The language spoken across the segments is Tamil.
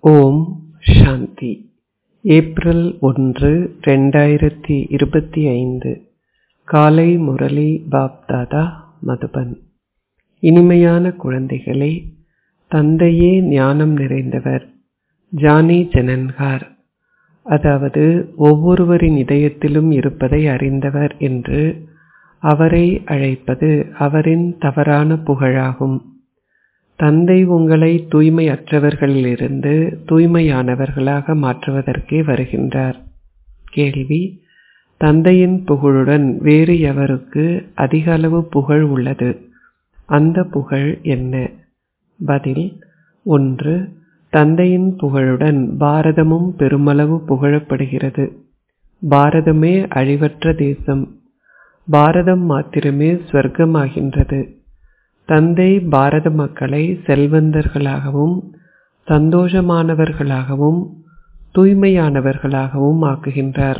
ஓம் சாந்தி ஏப்ரல் ஒன்று ரெண்டாயிரத்தி இருபத்தி ஐந்து காலை முரளி பாப்தாதா மதுபன் இனிமையான குழந்தைகளே தந்தையே ஞானம் நிறைந்தவர் ஜானி ஜனன்கார் அதாவது ஒவ்வொருவரின் இதயத்திலும் இருப்பதை அறிந்தவர் என்று அவரை அழைப்பது அவரின் தவறான புகழாகும் தந்தை உங்களை தூய்மையற்றவர்களிலிருந்து தூய்மையானவர்களாக மாற்றுவதற்கே வருகின்றார் கேள்வி தந்தையின் புகழுடன் வேறு எவருக்கு அதிக அளவு புகழ் உள்ளது அந்த புகழ் என்ன பதில் ஒன்று தந்தையின் புகழுடன் பாரதமும் பெருமளவு புகழப்படுகிறது பாரதமே அழிவற்ற தேசம் பாரதம் மாத்திரமே ஸ்வர்க்கமாகின்றது தந்தை பாரத மக்களை செல்வந்தர்களாகவும் சந்தோஷமானவர்களாகவும் தூய்மையானவர்களாகவும் ஆக்குகின்றார்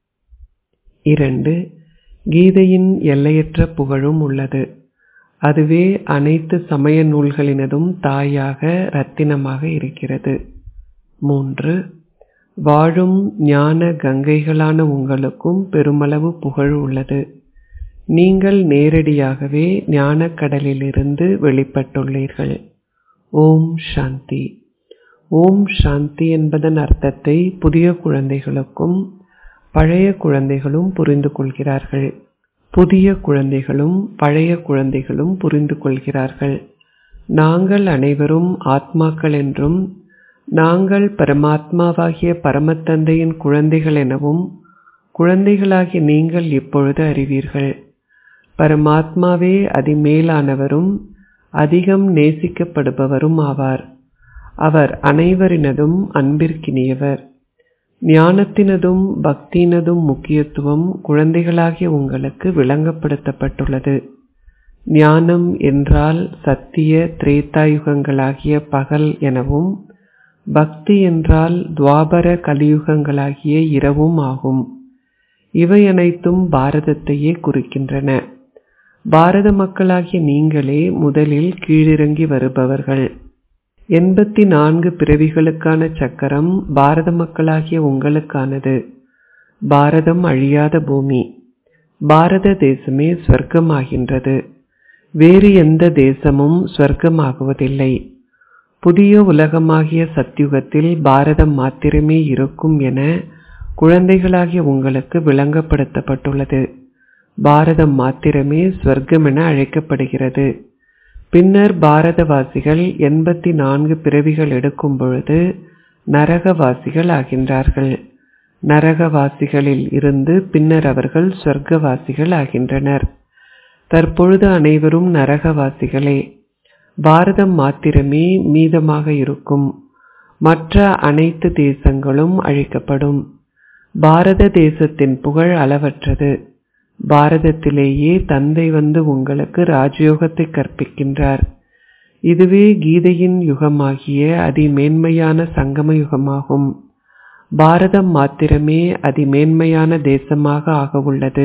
இரண்டு கீதையின் எல்லையற்ற புகழும் உள்ளது அதுவே அனைத்து சமய நூல்களினதும் தாயாக ரத்தினமாக இருக்கிறது மூன்று வாழும் ஞான கங்கைகளான உங்களுக்கும் பெருமளவு புகழ் உள்ளது நீங்கள் நேரடியாகவே ஞானக் கடலிலிருந்து வெளிப்பட்டுள்ளீர்கள் ஓம் சாந்தி ஓம் சாந்தி என்பதன் அர்த்தத்தை புதிய குழந்தைகளுக்கும் பழைய குழந்தைகளும் புரிந்து கொள்கிறார்கள் புதிய குழந்தைகளும் பழைய குழந்தைகளும் புரிந்து கொள்கிறார்கள் நாங்கள் அனைவரும் ஆத்மாக்கள் என்றும் நாங்கள் பரமாத்மாவாகிய பரமத்தந்தையின் குழந்தைகள் எனவும் குழந்தைகளாகிய நீங்கள் இப்பொழுது அறிவீர்கள் பரமாத்மாவே அதிமேலானவரும் அதிகம் நேசிக்கப்படுபவரும் ஆவார் அவர் அனைவரினதும் அன்பிற்கினியவர் ஞானத்தினதும் பக்தியினதும் முக்கியத்துவம் குழந்தைகளாகிய உங்களுக்கு விளங்கப்படுத்தப்பட்டுள்ளது ஞானம் என்றால் சத்திய திரேதாயுகங்களாகிய பகல் எனவும் பக்தி என்றால் துவாபர கலியுகங்களாகிய இரவும் ஆகும் இவை அனைத்தும் பாரதத்தையே குறிக்கின்றன பாரத மக்களாகிய நீங்களே முதலில் கீழிறங்கி வருபவர்கள் எண்பத்தி நான்கு பிறவிகளுக்கான சக்கரம் பாரத மக்களாகிய உங்களுக்கானது பாரதம் அழியாத பூமி பாரத தேசமே ஸ்வர்க்கமாகின்றது வேறு எந்த தேசமும் ஸ்வர்க்கமாகுவதில்லை புதிய உலகமாகிய சத்யுகத்தில் பாரதம் மாத்திரமே இருக்கும் என குழந்தைகளாகிய உங்களுக்கு விளங்கப்படுத்தப்பட்டுள்ளது பாரதம் மாத்திரமே ஸ்வர்க்கம் என அழைக்கப்படுகிறது பின்னர் பாரதவாசிகள் எண்பத்தி நான்கு பிறவிகள் எடுக்கும் பொழுது நரகவாசிகள் ஆகின்றார்கள் நரகவாசிகளில் இருந்து பின்னர் அவர்கள் சொர்க்கவாசிகள் ஆகின்றனர் தற்பொழுது அனைவரும் நரகவாசிகளே பாரதம் மாத்திரமே மீதமாக இருக்கும் மற்ற அனைத்து தேசங்களும் அழிக்கப்படும் பாரத தேசத்தின் புகழ் அளவற்றது பாரதத்திலேயே தந்தை வந்து உங்களுக்கு ராஜயோகத்தை கற்பிக்கின்றார் இதுவே கீதையின் யுகமாகிய அதிமேன்மையான சங்கம யுகமாகும் பாரதம் மாத்திரமே அதிமேன்மையான தேசமாக ஆகவுள்ளது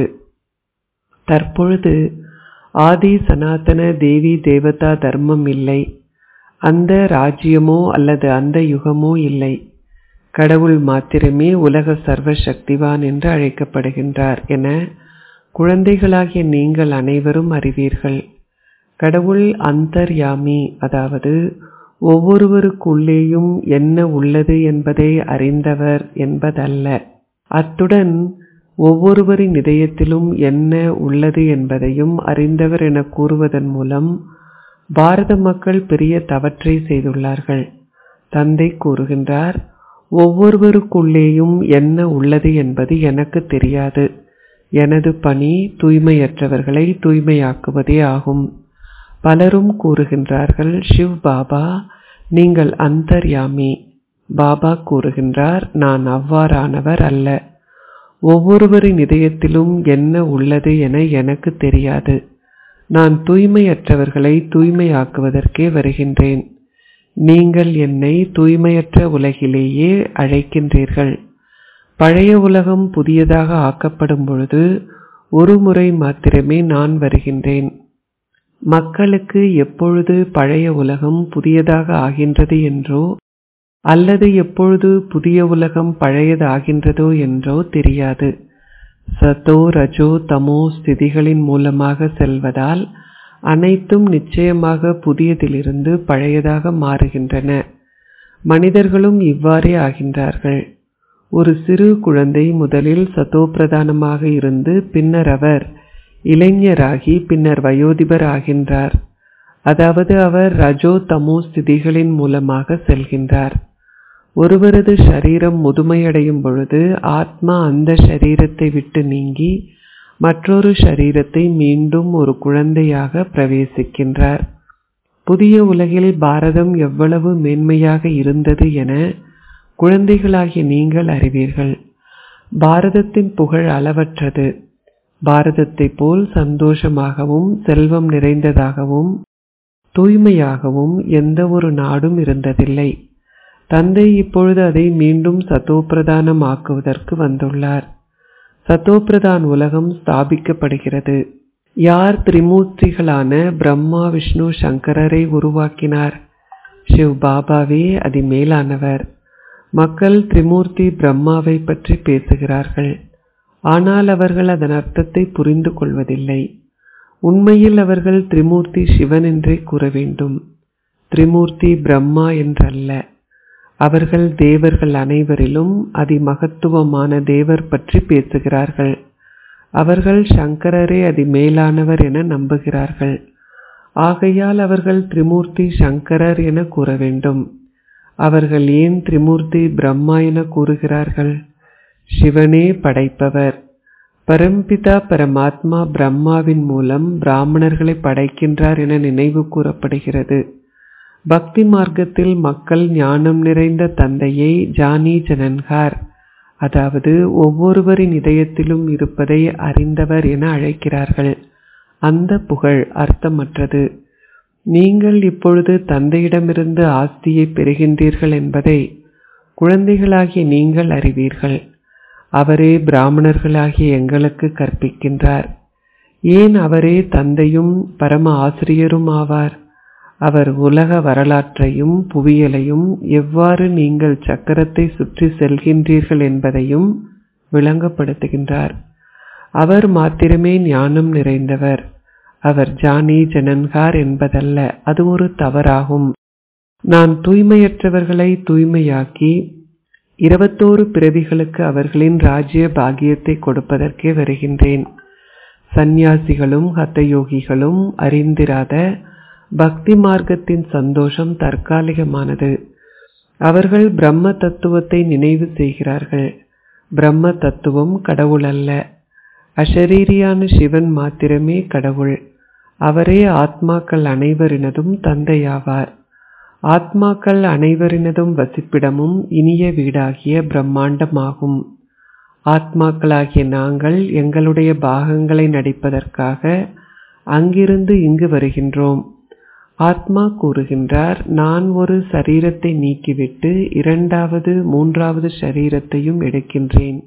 தற்பொழுது ஆதி சனாதன தேவி தேவதா தர்மம் இல்லை அந்த ராஜ்யமோ அல்லது அந்த யுகமோ இல்லை கடவுள் மாத்திரமே உலக சர்வ சக்திவான் என்று அழைக்கப்படுகின்றார் என குழந்தைகளாகிய நீங்கள் அனைவரும் அறிவீர்கள் கடவுள் அந்தர்யாமி அதாவது ஒவ்வொருவருக்குள்ளேயும் என்ன உள்ளது என்பதை அறிந்தவர் என்பதல்ல அத்துடன் ஒவ்வொருவரின் இதயத்திலும் என்ன உள்ளது என்பதையும் அறிந்தவர் என கூறுவதன் மூலம் பாரத மக்கள் பெரிய தவற்றை செய்துள்ளார்கள் தந்தை கூறுகின்றார் ஒவ்வொருவருக்குள்ளேயும் என்ன உள்ளது என்பது எனக்கு தெரியாது எனது பணி தூய்மையற்றவர்களை தூய்மையாக்குவதே ஆகும் பலரும் கூறுகின்றார்கள் சிவ் பாபா நீங்கள் அந்தர்யாமி பாபா கூறுகின்றார் நான் அவ்வாறானவர் அல்ல ஒவ்வொருவரின் இதயத்திலும் என்ன உள்ளது என எனக்கு தெரியாது நான் தூய்மையற்றவர்களை தூய்மையாக்குவதற்கே வருகின்றேன் நீங்கள் என்னை தூய்மையற்ற உலகிலேயே அழைக்கின்றீர்கள் பழைய உலகம் புதியதாக ஆக்கப்படும் பொழுது ஒரு முறை மாத்திரமே நான் வருகின்றேன் மக்களுக்கு எப்பொழுது பழைய உலகம் புதியதாக ஆகின்றது என்றோ அல்லது எப்பொழுது புதிய உலகம் பழையதாகின்றதோ என்றோ தெரியாது சத்தோ ரஜோ தமோ ஸ்திதிகளின் மூலமாக செல்வதால் அனைத்தும் நிச்சயமாக புதியதிலிருந்து பழையதாக மாறுகின்றன மனிதர்களும் இவ்வாறே ஆகின்றார்கள் ஒரு சிறு குழந்தை முதலில் சத்தோப்பிரதானமாக இருந்து பின்னர் அவர் இளைஞராகி பின்னர் வயோதிபர் ஆகின்றார் அதாவது அவர் ரஜோ தமோ ஸ்திதிகளின் மூலமாக செல்கின்றார் ஒருவரது சரீரம் முதுமையடையும் பொழுது ஆத்மா அந்த சரீரத்தை விட்டு நீங்கி மற்றொரு சரீரத்தை மீண்டும் ஒரு குழந்தையாக பிரவேசிக்கின்றார் புதிய உலகில் பாரதம் எவ்வளவு மேன்மையாக இருந்தது என குழந்தைகளாகிய நீங்கள் அறிவீர்கள் பாரதத்தின் புகழ் அளவற்றது பாரதத்தை போல் சந்தோஷமாகவும் செல்வம் நிறைந்ததாகவும் தூய்மையாகவும் எந்த ஒரு நாடும் இருந்ததில்லை தந்தை இப்பொழுது அதை மீண்டும் சத்தோப்பிரதானம் ஆக்குவதற்கு வந்துள்ளார் சத்தோப்பிரதான் உலகம் ஸ்தாபிக்கப்படுகிறது யார் திரிமூர்த்திகளான பிரம்மா விஷ்ணு சங்கரரை உருவாக்கினார் சிவ் பாபாவே அதி மேலானவர் மக்கள் திரிமூர்த்தி பிரம்மாவை பற்றி பேசுகிறார்கள் ஆனால் அவர்கள் அதன் அர்த்தத்தை புரிந்து கொள்வதில்லை உண்மையில் அவர்கள் திரிமூர்த்தி சிவன் என்றே கூற வேண்டும் திரிமூர்த்தி பிரம்மா என்றல்ல அவர்கள் தேவர்கள் அனைவரிலும் அதிமகத்துவமான தேவர் பற்றி பேசுகிறார்கள் அவர்கள் சங்கரரே அதி மேலானவர் என நம்புகிறார்கள் ஆகையால் அவர்கள் திரிமூர்த்தி சங்கரர் என கூற வேண்டும் அவர்கள் ஏன் திரிமூர்த்தி பிரம்மா என கூறுகிறார்கள் சிவனே படைப்பவர் பரம்பிதா பரமாத்மா பிரம்மாவின் மூலம் பிராமணர்களை படைக்கின்றார் என நினைவு கூறப்படுகிறது பக்தி மார்க்கத்தில் மக்கள் ஞானம் நிறைந்த தந்தையை ஜானி ஜனன்கார் அதாவது ஒவ்வொருவரின் இதயத்திலும் இருப்பதை அறிந்தவர் என அழைக்கிறார்கள் அந்த புகழ் அர்த்தமற்றது நீங்கள் இப்பொழுது தந்தையிடமிருந்து ஆஸ்தியை பெறுகின்றீர்கள் என்பதை குழந்தைகளாகிய நீங்கள் அறிவீர்கள் அவரே பிராமணர்களாகிய எங்களுக்கு கற்பிக்கின்றார் ஏன் அவரே தந்தையும் பரம ஆசிரியரும் ஆவார் அவர் உலக வரலாற்றையும் புவியலையும் எவ்வாறு நீங்கள் சக்கரத்தை சுற்றி செல்கின்றீர்கள் என்பதையும் விளங்கப்படுத்துகின்றார் அவர் மாத்திரமே ஞானம் நிறைந்தவர் அவர் ஜானி ஜனன்கார் என்பதல்ல அது ஒரு தவறாகும் நான் தூய்மையற்றவர்களை தூய்மையாக்கி இருபத்தோரு பிறவிகளுக்கு அவர்களின் ராஜ்ய பாகியத்தை கொடுப்பதற்கே வருகின்றேன் சந்நியாசிகளும் ஹத்தயோகிகளும் அறிந்திராத பக்தி மார்க்கத்தின் சந்தோஷம் தற்காலிகமானது அவர்கள் பிரம்ம தத்துவத்தை நினைவு செய்கிறார்கள் பிரம்ம தத்துவம் கடவுள் அல்ல அஷரீரியான சிவன் மாத்திரமே கடவுள் அவரே ஆத்மாக்கள் அனைவரினதும் தந்தையாவார் ஆத்மாக்கள் அனைவரினதும் வசிப்பிடமும் இனிய வீடாகிய பிரம்மாண்டமாகும் ஆத்மாக்களாகிய நாங்கள் எங்களுடைய பாகங்களை நடிப்பதற்காக அங்கிருந்து இங்கு வருகின்றோம் ஆத்மா கூறுகின்றார் நான் ஒரு சரீரத்தை நீக்கிவிட்டு இரண்டாவது மூன்றாவது சரீரத்தையும் எடுக்கின்றேன்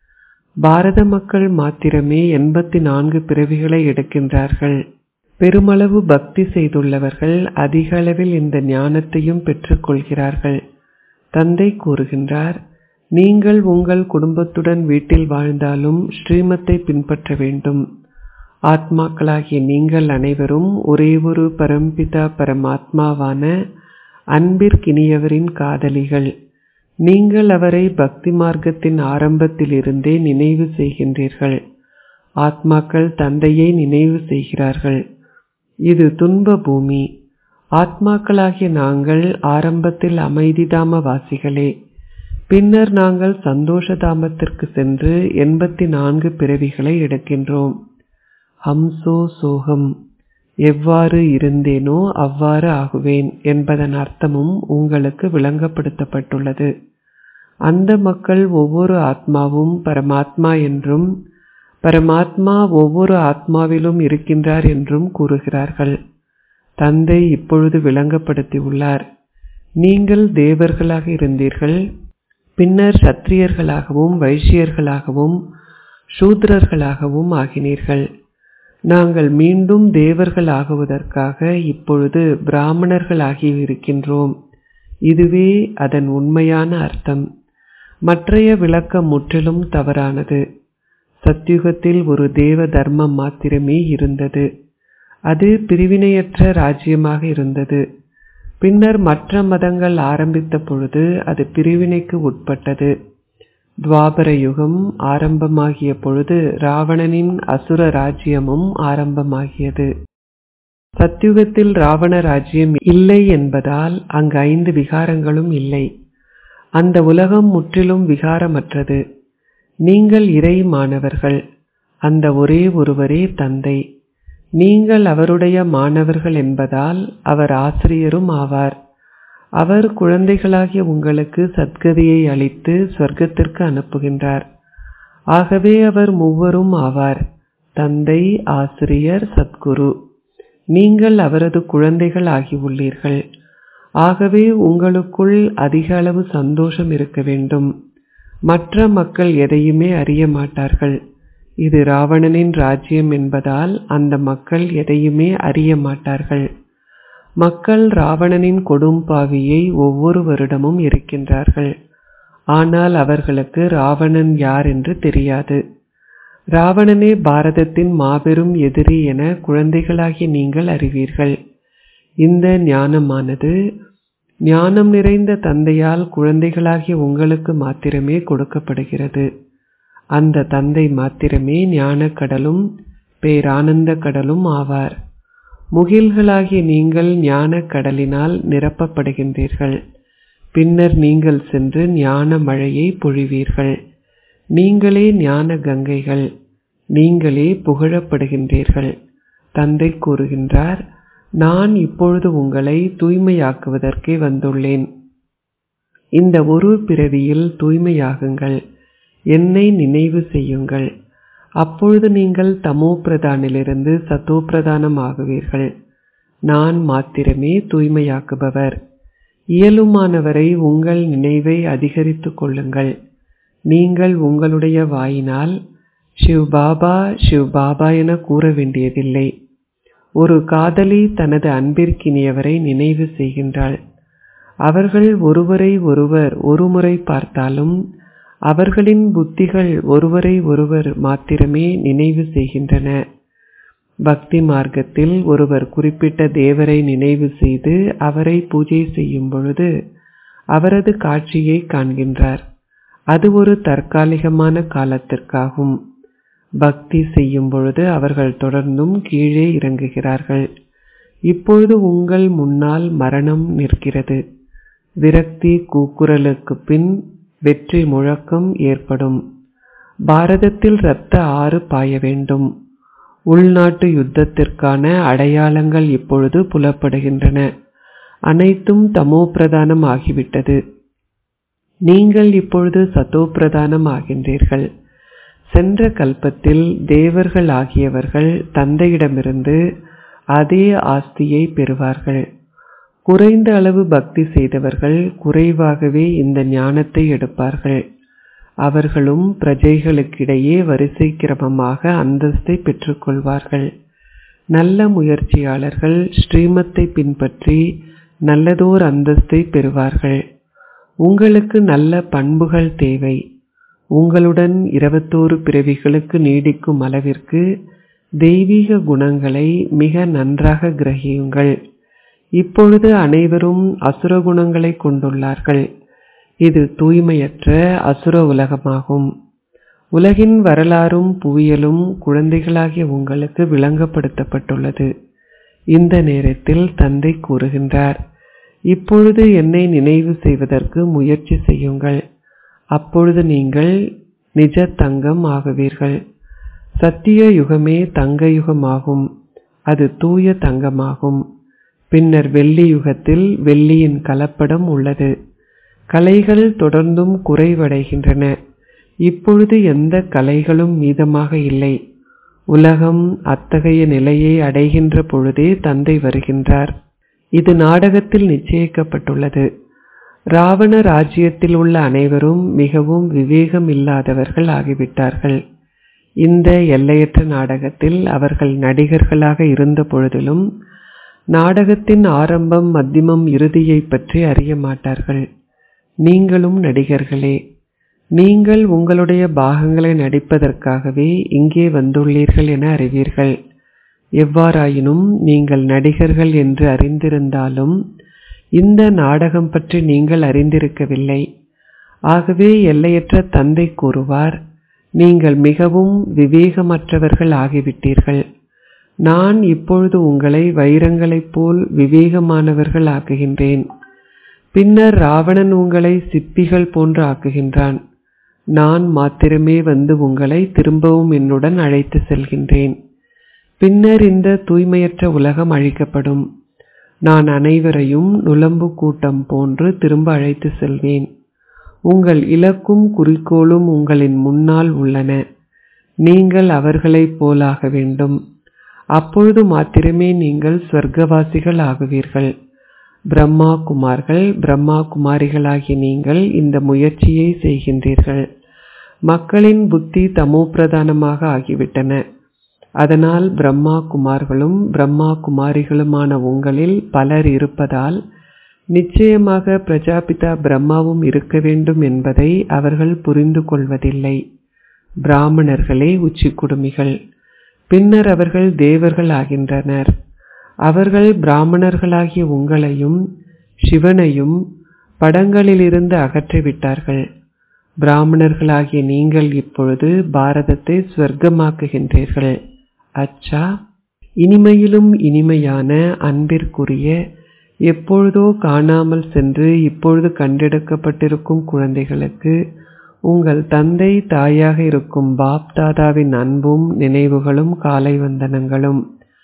பாரத மக்கள் மாத்திரமே எண்பத்தி நான்கு பிறவிகளை எடுக்கின்றார்கள் பெருமளவு பக்தி செய்துள்ளவர்கள் அதிக அளவில் இந்த ஞானத்தையும் பெற்றுக்கொள்கிறார்கள் தந்தை கூறுகின்றார் நீங்கள் உங்கள் குடும்பத்துடன் வீட்டில் வாழ்ந்தாலும் ஸ்ரீமத்தை பின்பற்ற வேண்டும் ஆத்மாக்களாகிய நீங்கள் அனைவரும் ஒரே ஒரு பரம்பிதா பரமாத்மாவான அன்பிற்கினியவரின் காதலிகள் நீங்கள் அவரை பக்தி மார்க்கத்தின் ஆரம்பத்திலிருந்தே நினைவு செய்கின்றீர்கள் ஆத்மாக்கள் தந்தையை நினைவு செய்கிறார்கள் இது துன்ப பூமி ஆத்மாக்களாகிய நாங்கள் ஆரம்பத்தில் அமைதிதாம வாசிகளே பின்னர் நாங்கள் சந்தோஷ தாமத்திற்கு சென்று எண்பத்தி நான்கு பிறவிகளை எடுக்கின்றோம் ஹம்சோ சோகம் எவ்வாறு இருந்தேனோ அவ்வாறு ஆகுவேன் என்பதன் அர்த்தமும் உங்களுக்கு விளங்கப்படுத்தப்பட்டுள்ளது அந்த மக்கள் ஒவ்வொரு ஆத்மாவும் பரமாத்மா என்றும் பரமாத்மா ஒவ்வொரு ஆத்மாவிலும் இருக்கின்றார் என்றும் கூறுகிறார்கள் தந்தை இப்பொழுது விளங்கப்படுத்தியுள்ளார் நீங்கள் தேவர்களாக இருந்தீர்கள் பின்னர் சத்திரியர்களாகவும் வைசியர்களாகவும் சூத்ரர்களாகவும் ஆகினீர்கள் நாங்கள் மீண்டும் தேவர்கள் ஆகுவதற்காக இப்பொழுது பிராமணர்கள் ஆகியிருக்கின்றோம் இதுவே அதன் உண்மையான அர்த்தம் மற்றைய விளக்கம் முற்றிலும் தவறானது சத்யுகத்தில் ஒரு தேவ தர்மம் மாத்திரமே இருந்தது அது பிரிவினையற்ற ராஜ்யமாக இருந்தது பின்னர் மற்ற மதங்கள் ஆரம்பித்த பொழுது அது பிரிவினைக்கு உட்பட்டது துவாபர யுகம் ஆரம்பமாகிய பொழுது ராவணனின் அசுர ராஜ்யமும் ஆரம்பமாகியது சத்யுகத்தில் ராவண ராஜ்யம் இல்லை என்பதால் அங்கு ஐந்து விகாரங்களும் இல்லை அந்த உலகம் முற்றிலும் விகாரமற்றது நீங்கள் இறை மாணவர்கள் அந்த ஒரே ஒருவரே தந்தை நீங்கள் அவருடைய மாணவர்கள் என்பதால் அவர் ஆசிரியரும் ஆவார் அவர் குழந்தைகளாகிய உங்களுக்கு சத்கதியை அளித்து சொர்க்கத்திற்கு அனுப்புகின்றார் ஆகவே அவர் மூவரும் ஆவார் தந்தை ஆசிரியர் சத்குரு நீங்கள் அவரது குழந்தைகள் ஆகியுள்ளீர்கள் ஆகவே உங்களுக்குள் அதிக அளவு சந்தோஷம் இருக்க வேண்டும் மற்ற மக்கள் எதையுமே அறிய மாட்டார்கள் இது ராவணனின் ராஜ்யம் என்பதால் அந்த மக்கள் எதையுமே அறிய மாட்டார்கள் மக்கள் ராவணனின் கொடும்பாவியை ஒவ்வொரு வருடமும் இருக்கின்றார்கள் ஆனால் அவர்களுக்கு ராவணன் யார் என்று தெரியாது ராவணனே பாரதத்தின் மாபெரும் எதிரி என குழந்தைகளாகிய நீங்கள் அறிவீர்கள் இந்த ஞானமானது ஞானம் நிறைந்த தந்தையால் குழந்தைகளாகிய உங்களுக்கு மாத்திரமே கொடுக்கப்படுகிறது அந்த தந்தை மாத்திரமே ஞானக் கடலும் பேரானந்த கடலும் ஆவார் முகில்களாகிய நீங்கள் ஞானக் கடலினால் நிரப்பப்படுகின்றீர்கள் பின்னர் நீங்கள் சென்று ஞான மழையை பொழிவீர்கள் நீங்களே ஞான கங்கைகள் நீங்களே புகழப்படுகின்றீர்கள் தந்தை கூறுகின்றார் நான் இப்பொழுது உங்களை தூய்மையாக்குவதற்கே வந்துள்ளேன் இந்த ஒரு பிறவியில் தூய்மையாகுங்கள் என்னை நினைவு செய்யுங்கள் அப்பொழுது நீங்கள் தமோ பிரதானிலிருந்து சத்தோ பிரதானம் ஆகுவீர்கள் நான் மாத்திரமே தூய்மையாக்குபவர் இயலுமானவரை உங்கள் நினைவை அதிகரித்துக் கொள்ளுங்கள் நீங்கள் உங்களுடைய வாயினால் ஷிவ் பாபா ஷிவ் பாபா என கூற வேண்டியதில்லை ஒரு காதலி தனது அன்பிற்கினியவரை நினைவு செய்கின்றாள் அவர்கள் ஒருவரை ஒருவர் ஒருமுறை பார்த்தாலும் அவர்களின் புத்திகள் ஒருவரை ஒருவர் மாத்திரமே நினைவு செய்கின்றன பக்தி மார்க்கத்தில் ஒருவர் குறிப்பிட்ட தேவரை நினைவு செய்து அவரை பூஜை செய்யும் பொழுது அவரது காட்சியை காண்கின்றார் அது ஒரு தற்காலிகமான காலத்திற்காகும் பக்தி செய்யும் பொழுது அவர்கள் தொடர்ந்தும் கீழே இறங்குகிறார்கள் இப்பொழுது உங்கள் முன்னால் மரணம் நிற்கிறது விரக்தி கூக்குரலுக்கு பின் வெற்றி முழக்கம் ஏற்படும் பாரதத்தில் இரத்த ஆறு பாய வேண்டும் உள்நாட்டு யுத்தத்திற்கான அடையாளங்கள் இப்பொழுது புலப்படுகின்றன அனைத்தும் தமோ பிரதானம் ஆகிவிட்டது நீங்கள் இப்பொழுது சத்தோ பிரதானம் ஆகின்றீர்கள் சென்ற கல்பத்தில் தேவர்கள் ஆகியவர்கள் தந்தையிடமிருந்து அதே ஆஸ்தியை பெறுவார்கள் குறைந்த அளவு பக்தி செய்தவர்கள் குறைவாகவே இந்த ஞானத்தை எடுப்பார்கள் அவர்களும் பிரஜைகளுக்கிடையே வரிசை கிரமமாக அந்தஸ்தை பெற்றுக்கொள்வார்கள் நல்ல முயற்சியாளர்கள் ஸ்ரீமத்தை பின்பற்றி நல்லதோர் அந்தஸ்தை பெறுவார்கள் உங்களுக்கு நல்ல பண்புகள் தேவை உங்களுடன் இருபத்தோரு பிறவிகளுக்கு நீடிக்கும் அளவிற்கு தெய்வீக குணங்களை மிக நன்றாக கிரகியுங்கள் இப்பொழுது அனைவரும் அசுர குணங்களை கொண்டுள்ளார்கள் இது தூய்மையற்ற அசுர உலகமாகும் உலகின் வரலாறும் புவியலும் குழந்தைகளாகிய உங்களுக்கு விளங்கப்படுத்தப்பட்டுள்ளது இந்த நேரத்தில் தந்தை கூறுகின்றார் இப்பொழுது என்னை நினைவு செய்வதற்கு முயற்சி செய்யுங்கள் அப்பொழுது நீங்கள் நிஜ தங்கம் ஆகுவீர்கள் சத்திய யுகமே தங்க யுகமாகும் அது தூய தங்கமாகும் பின்னர் வெள்ளி யுகத்தில் வெள்ளியின் கலப்படம் உள்ளது கலைகள் தொடர்ந்தும் குறைவடைகின்றன இப்பொழுது எந்த கலைகளும் மீதமாக இல்லை உலகம் அத்தகைய நிலையை அடைகின்ற பொழுதே தந்தை வருகின்றார் இது நாடகத்தில் நிச்சயிக்கப்பட்டுள்ளது ராவண ராஜ்யத்தில் உள்ள அனைவரும் மிகவும் விவேகம் இல்லாதவர்கள் ஆகிவிட்டார்கள் இந்த எல்லையற்ற நாடகத்தில் அவர்கள் நடிகர்களாக இருந்த பொழுதிலும் நாடகத்தின் ஆரம்பம் மத்தியமம் இறுதியைப் பற்றி அறிய மாட்டார்கள் நீங்களும் நடிகர்களே நீங்கள் உங்களுடைய பாகங்களை நடிப்பதற்காகவே இங்கே வந்துள்ளீர்கள் என அறிவீர்கள் எவ்வாறாயினும் நீங்கள் நடிகர்கள் என்று அறிந்திருந்தாலும் இந்த நாடகம் பற்றி நீங்கள் அறிந்திருக்கவில்லை ஆகவே எல்லையற்ற தந்தை கூறுவார் நீங்கள் மிகவும் விவேகமற்றவர்கள் ஆகிவிட்டீர்கள் நான் இப்பொழுது உங்களை வைரங்களைப் போல் விவேகமானவர்கள் ஆக்குகின்றேன் பின்னர் ராவணன் உங்களை சிப்பிகள் போன்று ஆக்குகின்றான் நான் மாத்திரமே வந்து உங்களை திரும்பவும் என்னுடன் அழைத்து செல்கின்றேன் பின்னர் இந்த தூய்மையற்ற உலகம் அழிக்கப்படும் நான் அனைவரையும் நுளம்பு கூட்டம் போன்று திரும்ப அழைத்து செல்வேன் உங்கள் இலக்கும் குறிக்கோளும் உங்களின் முன்னால் உள்ளன நீங்கள் அவர்களைப் போலாக வேண்டும் அப்பொழுது மாத்திரமே நீங்கள் ஸ்வர்க்கவாசிகள் ஆகுவீர்கள் பிரம்மா குமார்கள் பிரம்மா குமாரிகளாகிய நீங்கள் இந்த முயற்சியை செய்கின்றீர்கள் மக்களின் புத்தி தமோபிரதானமாக ஆகிவிட்டன அதனால் பிரம்மா குமார்களும் பிரம்மா குமாரிகளுமான உங்களில் பலர் இருப்பதால் நிச்சயமாக பிரஜாபிதா பிரம்மாவும் இருக்க வேண்டும் என்பதை அவர்கள் புரிந்து கொள்வதில்லை பிராமணர்களே உச்சி குடுமிகள் பின்னர் அவர்கள் தேவர்கள் ஆகின்றனர் அவர்கள் பிராமணர்களாகிய உங்களையும் சிவனையும் படங்களிலிருந்து அகற்றிவிட்டார்கள் பிராமணர்களாகிய நீங்கள் இப்பொழுது பாரதத்தை ஸ்வர்க்கமாக்குகின்றீர்கள் அச்சா இனிமையிலும் இனிமையான அன்பிற்குரிய எப்பொழுதோ காணாமல் சென்று இப்பொழுது கண்டெடுக்கப்பட்டிருக்கும் குழந்தைகளுக்கு உங்கள் தந்தை தாயாக இருக்கும் பாப் தாதாவின் அன்பும் நினைவுகளும் காலை வந்தனங்களும்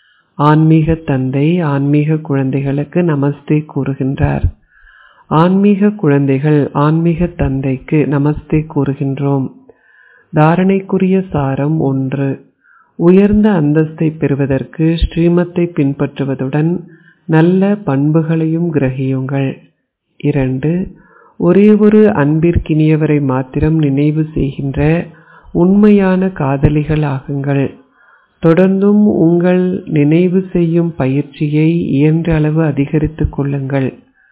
ஆன்மீக தந்தை ஆன்மீக குழந்தைகளுக்கு நமஸ்தே கூறுகின்றார் ஆன்மீக குழந்தைகள் ஆன்மீக தந்தைக்கு நமஸ்தே கூறுகின்றோம் தாரணைக்குரிய சாரம் ஒன்று உயர்ந்த அந்தஸ்தை பெறுவதற்கு ஸ்ரீமத்தை பின்பற்றுவதுடன் நல்ல பண்புகளையும் கிரகியுங்கள் இரண்டு ஒரே ஒரு அன்பிற்கினியவரை மாத்திரம் நினைவு செய்கின்ற உண்மையான காதலிகள் ஆகுங்கள் தொடர்ந்தும் உங்கள் நினைவு செய்யும் பயிற்சியை இயன்ற அளவு அதிகரித்துக் கொள்ளுங்கள்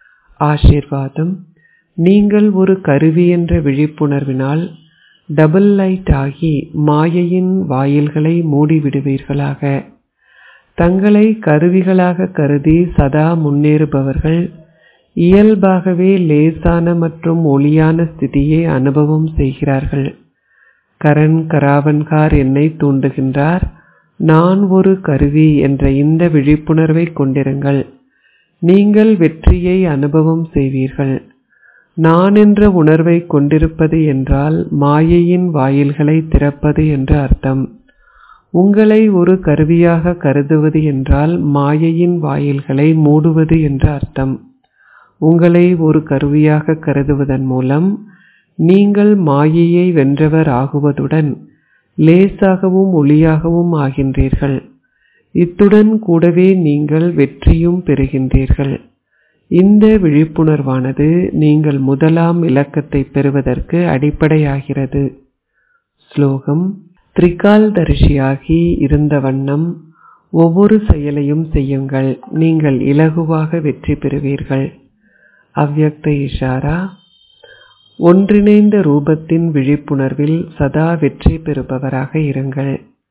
ஆசீர்வாதம் நீங்கள் ஒரு கருவி என்ற விழிப்புணர்வினால் டபுள் லைட் ஆகி மாயையின் வாயில்களை மூடிவிடுவீர்களாக தங்களை கருவிகளாக கருதி சதா முன்னேறுபவர்கள் இயல்பாகவே லேசான மற்றும் ஒளியான ஸ்திதியை அனுபவம் செய்கிறார்கள் கரண் கராவன்கார் என்னை தூண்டுகின்றார் நான் ஒரு கருவி என்ற இந்த விழிப்புணர்வை கொண்டிருங்கள் நீங்கள் வெற்றியை அனுபவம் செய்வீர்கள் நான் என்ற உணர்வை கொண்டிருப்பது என்றால் மாயையின் வாயில்களை திறப்பது என்று அர்த்தம் உங்களை ஒரு கருவியாக கருதுவது என்றால் மாயையின் வாயில்களை மூடுவது என்று அர்த்தம் உங்களை ஒரு கருவியாக கருதுவதன் மூலம் நீங்கள் மாயையை வென்றவர் ஆகுவதுடன் லேசாகவும் ஒளியாகவும் ஆகின்றீர்கள் இத்துடன் கூடவே நீங்கள் வெற்றியும் பெறுகின்றீர்கள் இந்த விழிப்புணர்வானது நீங்கள் முதலாம் இலக்கத்தை பெறுவதற்கு அடிப்படையாகிறது ஸ்லோகம் திரிகால் தரிசியாகி இருந்த வண்ணம் ஒவ்வொரு செயலையும் செய்யுங்கள் நீங்கள் இலகுவாக வெற்றி பெறுவீர்கள் அவ்யக்த இஷாரா ஒன்றிணைந்த ரூபத்தின் விழிப்புணர்வில் சதா வெற்றி பெறுபவராக இருங்கள்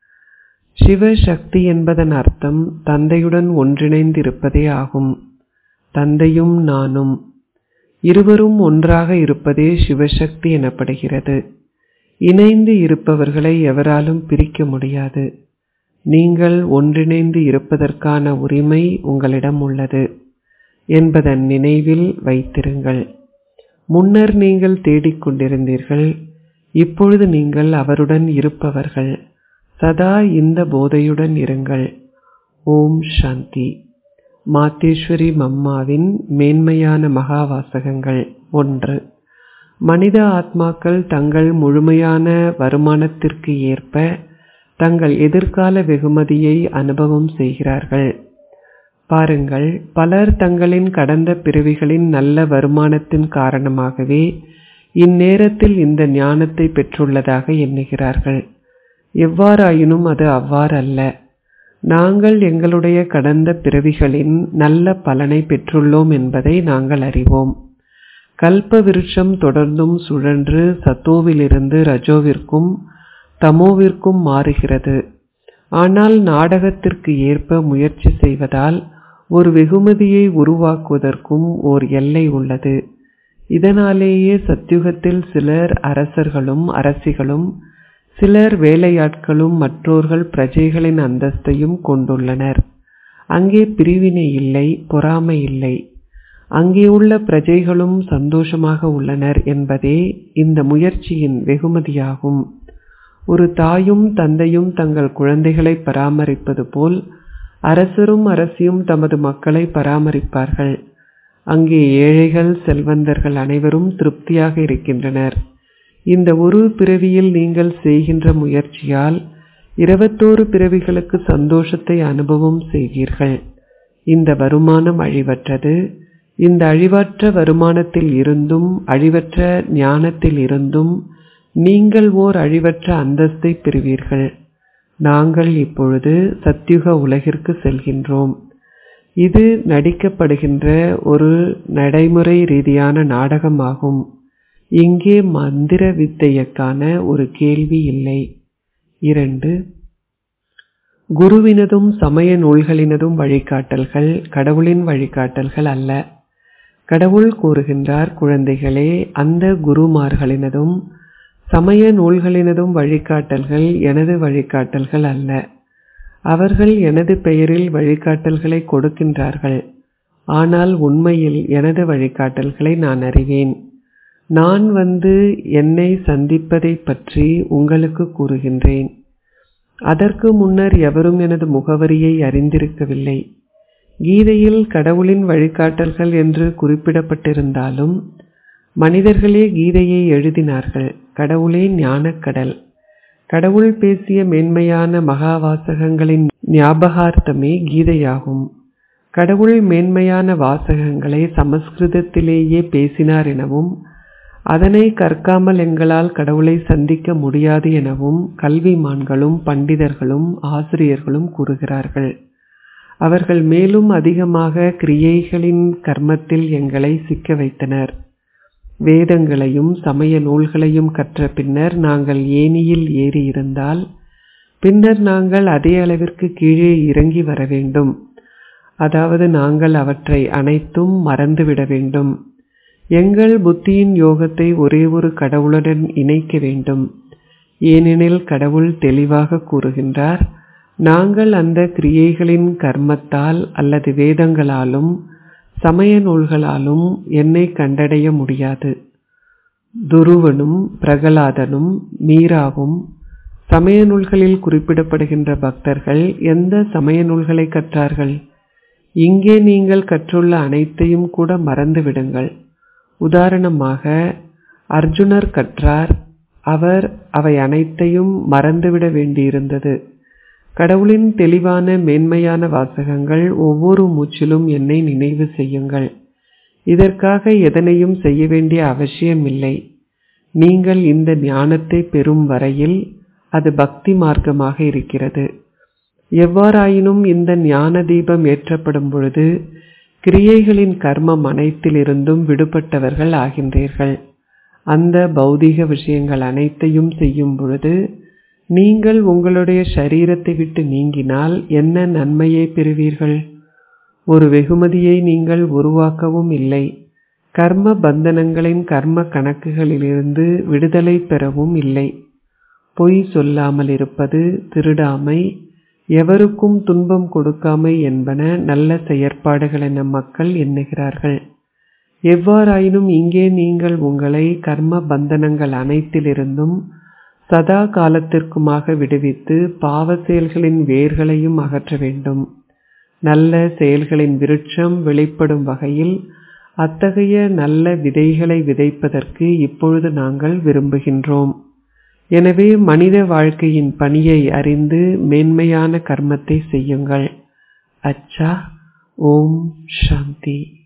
சிவசக்தி என்பதன் அர்த்தம் தந்தையுடன் ஒன்றிணைந்து இருப்பதே ஆகும் தந்தையும் நானும் இருவரும் ஒன்றாக இருப்பதே சிவசக்தி எனப்படுகிறது இணைந்து இருப்பவர்களை எவராலும் பிரிக்க முடியாது நீங்கள் ஒன்றிணைந்து இருப்பதற்கான உரிமை உங்களிடம் உள்ளது என்பதன் நினைவில் வைத்திருங்கள் முன்னர் நீங்கள் தேடிக்கொண்டிருந்தீர்கள் இப்பொழுது நீங்கள் அவருடன் இருப்பவர்கள் சதா இந்த போதையுடன் இருங்கள் ஓம் சாந்தி மாத்தேஸ்வரி மம்மாவின் மேன்மையான மகாவாசகங்கள் ஒன்று மனித ஆத்மாக்கள் தங்கள் முழுமையான வருமானத்திற்கு ஏற்ப தங்கள் எதிர்கால வெகுமதியை அனுபவம் செய்கிறார்கள் பாருங்கள் பலர் தங்களின் கடந்த பிறவிகளின் நல்ல வருமானத்தின் காரணமாகவே இந்நேரத்தில் இந்த ஞானத்தை பெற்றுள்ளதாக எண்ணுகிறார்கள் எவ்வாறாயினும் அது அவ்வாறல்ல நாங்கள் எங்களுடைய கடந்த பிறவிகளின் நல்ல பலனை பெற்றுள்ளோம் என்பதை நாங்கள் அறிவோம் கல்ப விருட்சம் தொடர்ந்தும் சுழன்று சத்தோவிலிருந்து ரஜோவிற்கும் தமோவிற்கும் மாறுகிறது ஆனால் நாடகத்திற்கு ஏற்ப முயற்சி செய்வதால் ஒரு வெகுமதியை உருவாக்குவதற்கும் ஓர் எல்லை உள்ளது இதனாலேயே சத்யுகத்தில் சிலர் அரசர்களும் அரசிகளும் சிலர் வேலையாட்களும் மற்றோர்கள் பிரஜைகளின் அந்தஸ்தையும் கொண்டுள்ளனர் அங்கே பிரிவினை இல்லை பொறாமை இல்லை அங்கே உள்ள பிரஜைகளும் சந்தோஷமாக உள்ளனர் என்பதே இந்த முயற்சியின் வெகுமதியாகும் ஒரு தாயும் தந்தையும் தங்கள் குழந்தைகளை பராமரிப்பது போல் அரசரும் அரசியும் தமது மக்களை பராமரிப்பார்கள் அங்கே ஏழைகள் செல்வந்தர்கள் அனைவரும் திருப்தியாக இருக்கின்றனர் இந்த ஒரு பிறவியில் நீங்கள் செய்கின்ற முயற்சியால் இருபத்தோரு பிறவிகளுக்கு சந்தோஷத்தை அனுபவம் செய்வீர்கள் இந்த வருமானம் அழிவற்றது இந்த அழிவற்ற வருமானத்தில் இருந்தும் அழிவற்ற ஞானத்தில் இருந்தும் நீங்கள் ஓர் அழிவற்ற அந்தஸ்தை பெறுவீர்கள் நாங்கள் இப்பொழுது சத்யுக உலகிற்கு செல்கின்றோம் இது நடிக்கப்படுகின்ற ஒரு நடைமுறை ரீதியான நாடகமாகும் இங்கே மந்திர வித்தையக்கான ஒரு கேள்வி இல்லை இரண்டு குருவினதும் சமய நூல்களினதும் வழிகாட்டல்கள் கடவுளின் வழிகாட்டல்கள் அல்ல கடவுள் கூறுகின்றார் குழந்தைகளே அந்த குருமார்களினதும் சமய நூல்களினதும் வழிகாட்டல்கள் எனது வழிகாட்டல்கள் அல்ல அவர்கள் எனது பெயரில் வழிகாட்டல்களை கொடுக்கின்றார்கள் ஆனால் உண்மையில் எனது வழிகாட்டல்களை நான் அறிவேன் நான் வந்து என்னை சந்திப்பதைப் பற்றி உங்களுக்கு கூறுகின்றேன் அதற்கு முன்னர் எவரும் எனது முகவரியை அறிந்திருக்கவில்லை கீதையில் கடவுளின் வழிகாட்டல்கள் என்று குறிப்பிடப்பட்டிருந்தாலும் மனிதர்களே கீதையை எழுதினார்கள் கடவுளே ஞானக்கடல் கடவுள் பேசிய மேன்மையான மகாவாசகங்களின் ஞாபகார்த்தமே கீதையாகும் கடவுள் மேன்மையான வாசகங்களை சமஸ்கிருதத்திலேயே பேசினார் எனவும் அதனை கற்காமல் எங்களால் கடவுளை சந்திக்க முடியாது எனவும் கல்விமான்களும் பண்டிதர்களும் ஆசிரியர்களும் கூறுகிறார்கள் அவர்கள் மேலும் அதிகமாக கிரியைகளின் கர்மத்தில் எங்களை சிக்க வைத்தனர் வேதங்களையும் சமய நூல்களையும் கற்ற பின்னர் நாங்கள் ஏனியில் ஏறி இருந்தால் பின்னர் நாங்கள் அதே அளவிற்கு கீழே இறங்கி வர வேண்டும் அதாவது நாங்கள் அவற்றை அனைத்தும் மறந்துவிட வேண்டும் எங்கள் புத்தியின் யோகத்தை ஒரே ஒரு கடவுளுடன் இணைக்க வேண்டும் ஏனெனில் கடவுள் தெளிவாக கூறுகின்றார் நாங்கள் அந்த கிரியைகளின் கர்மத்தால் அல்லது வேதங்களாலும் சமய நூல்களாலும் என்னை கண்டடைய முடியாது துருவனும் பிரகலாதனும் மீராவும் சமய நூல்களில் குறிப்பிடப்படுகின்ற பக்தர்கள் எந்த சமய நூல்களை கற்றார்கள் இங்கே நீங்கள் கற்றுள்ள அனைத்தையும் கூட மறந்துவிடுங்கள் உதாரணமாக அர்ஜுனர் கற்றார் அவர் அவை அனைத்தையும் மறந்துவிட வேண்டியிருந்தது கடவுளின் தெளிவான மேன்மையான வாசகங்கள் ஒவ்வொரு மூச்சிலும் என்னை நினைவு செய்யுங்கள் இதற்காக எதனையும் செய்ய வேண்டிய அவசியமில்லை நீங்கள் இந்த ஞானத்தை பெறும் வரையில் அது பக்தி மார்க்கமாக இருக்கிறது எவ்வாறாயினும் இந்த ஞான தீபம் ஏற்றப்படும் பொழுது கிரியைகளின் கர்மம் அனைத்திலிருந்தும் விடுபட்டவர்கள் ஆகின்றீர்கள் அந்த பௌதீக விஷயங்கள் அனைத்தையும் செய்யும் பொழுது நீங்கள் உங்களுடைய சரீரத்தை விட்டு நீங்கினால் என்ன நன்மையை பெறுவீர்கள் ஒரு வெகுமதியை நீங்கள் உருவாக்கவும் இல்லை கர்ம பந்தனங்களின் கர்ம கணக்குகளிலிருந்து விடுதலை பெறவும் இல்லை பொய் சொல்லாமல் இருப்பது திருடாமை எவருக்கும் துன்பம் கொடுக்காமை என்பன நல்ல செயற்பாடுகள் என மக்கள் எண்ணுகிறார்கள் எவ்வாறாயினும் இங்கே நீங்கள் உங்களை கர்ம பந்தனங்கள் அனைத்திலிருந்தும் சதா காலத்திற்குமாக விடுவித்து பாவ செயல்களின் வேர்களையும் அகற்ற வேண்டும் நல்ல செயல்களின் விருட்சம் வெளிப்படும் வகையில் அத்தகைய நல்ல விதைகளை விதைப்பதற்கு இப்பொழுது நாங்கள் விரும்புகின்றோம் எனவே மனித வாழ்க்கையின் பணியை அறிந்து மேன்மையான கர்மத்தை செய்யுங்கள் அச்சா ஓம் சாந்தி